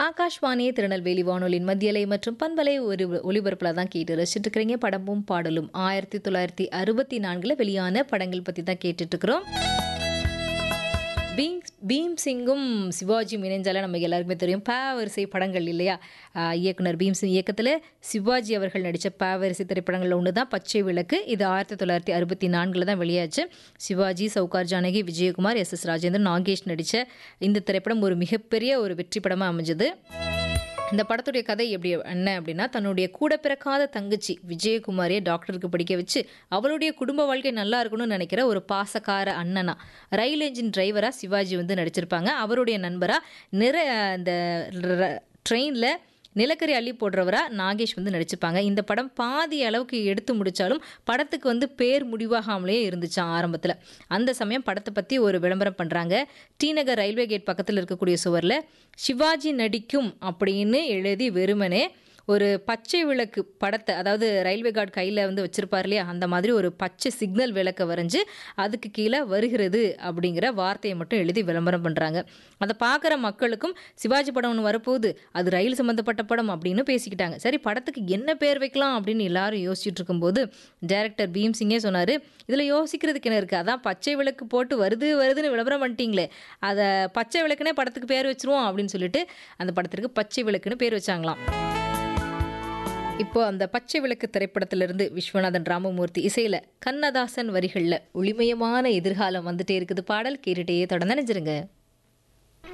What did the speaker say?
ஆகாஷ்வாணி திருநெல்வேலி வானொலியின் மத்தியலை மற்றும் பண்பலை ஒரு ஒளிபரப்பில் தான் கேட்டு ரசிச்சுட்டு இருக்கிறீங்க படமும் பாடலும் ஆயிரத்தி தொள்ளாயிரத்தி அறுபத்தி நான்கில் வெளியான படங்கள் பற்றி தான் கேட்டுட்டு இருக்கிறோம் பீம் பீம் சிங்கும் சிவாஜியும் இணைஞ்சாலே நமக்கு எல்லாருக்குமே தெரியும் ப வரிசை படங்கள் இல்லையா ஆஹ் இயக்குனர் பீம் சிங் இயக்கத்தில் சிவாஜி அவர்கள் நடித்த ப வரிசை திரைப்படங்களில் ஒன்று தான் பச்சை விளக்கு இது ஆயிரத்தி தொள்ளாயிரத்தி அறுபத்தி நான்கில் தான் வெளியாச்சு சிவாஜி சவுகார் ஜானகி விஜயகுமார் எஸ் எஸ் ராஜேந்திரன் நாகேஷ் நடித்த இந்த திரைப்படம் ஒரு மிகப்பெரிய ஒரு வெற்றி படமாக அமைஞ்சது இந்த படத்துடைய கதை எப்படி என்ன அப்படின்னா தன்னுடைய கூட பிறக்காத தங்கச்சி விஜயகுமாரியை டாக்டருக்கு படிக்க வச்சு அவளுடைய குடும்ப வாழ்க்கை நல்லா இருக்கணும்னு நினைக்கிற ஒரு பாசக்கார அண்ணனா ரயில் என்ஜின் டிரைவரா சிவாஜி வந்து நடிச்சிருப்பாங்க அவருடைய நண்பரா நிற அந்த ட்ரெயினில் நிலக்கரி அள்ளி போடுறவரா நாகேஷ் வந்து நடிச்சிருப்பாங்க இந்த படம் பாதி அளவுக்கு எடுத்து முடிச்சாலும் படத்துக்கு வந்து பேர் முடிவாகாமலே இருந்துச்சாம் ஆரம்பத்தில் அந்த சமயம் படத்தை பற்றி ஒரு விளம்பரம் பண்ணுறாங்க டி நகர் ரயில்வே கேட் பக்கத்தில் இருக்கக்கூடிய சுவரில் சிவாஜி நடிக்கும் அப்படின்னு எழுதி வெறுமனே ஒரு பச்சை விளக்கு படத்தை அதாவது ரயில்வே கார்டு கையில் வந்து வச்சிருப்பார் இல்லையா அந்த மாதிரி ஒரு பச்சை சிக்னல் விளக்கை வரைஞ்சி அதுக்கு கீழே வருகிறது அப்படிங்கிற வார்த்தையை மட்டும் எழுதி விளம்பரம் பண்ணுறாங்க அதை பார்க்குற மக்களுக்கும் சிவாஜி படம் ஒன்று வரப்போகுது அது ரயில் சம்மந்தப்பட்ட படம் அப்படின்னு பேசிக்கிட்டாங்க சரி படத்துக்கு என்ன பேர் வைக்கலாம் அப்படின்னு எல்லாரும் யோசிச்சுட்டு இருக்கும்போது டைரக்டர் பீம் சிங்கே சொன்னார் இதில் யோசிக்கிறதுக்கு என்ன இருக்குது அதான் பச்சை விளக்கு போட்டு வருது வருதுன்னு விளம்பரம் பண்ணிட்டீங்களே அதை பச்சை விளக்குனே படத்துக்கு பேர் வச்சிருவோம் அப்படின்னு சொல்லிட்டு அந்த படத்திற்கு பச்சை விளக்குன்னு பேர் வச்சாங்களாம் இப்போ அந்த பச்சை விளக்கு திரைப்படத்திலிருந்து விஸ்வநாதன் ராமமூர்த்தி இசையில கண்ணதாசன் வரிகளில் ஒளிமயமான எதிர்காலம் வந்துட்டே இருக்குது பாடல் கேட்டுட்டே தொடர்ந்து நினைச்சிருங்க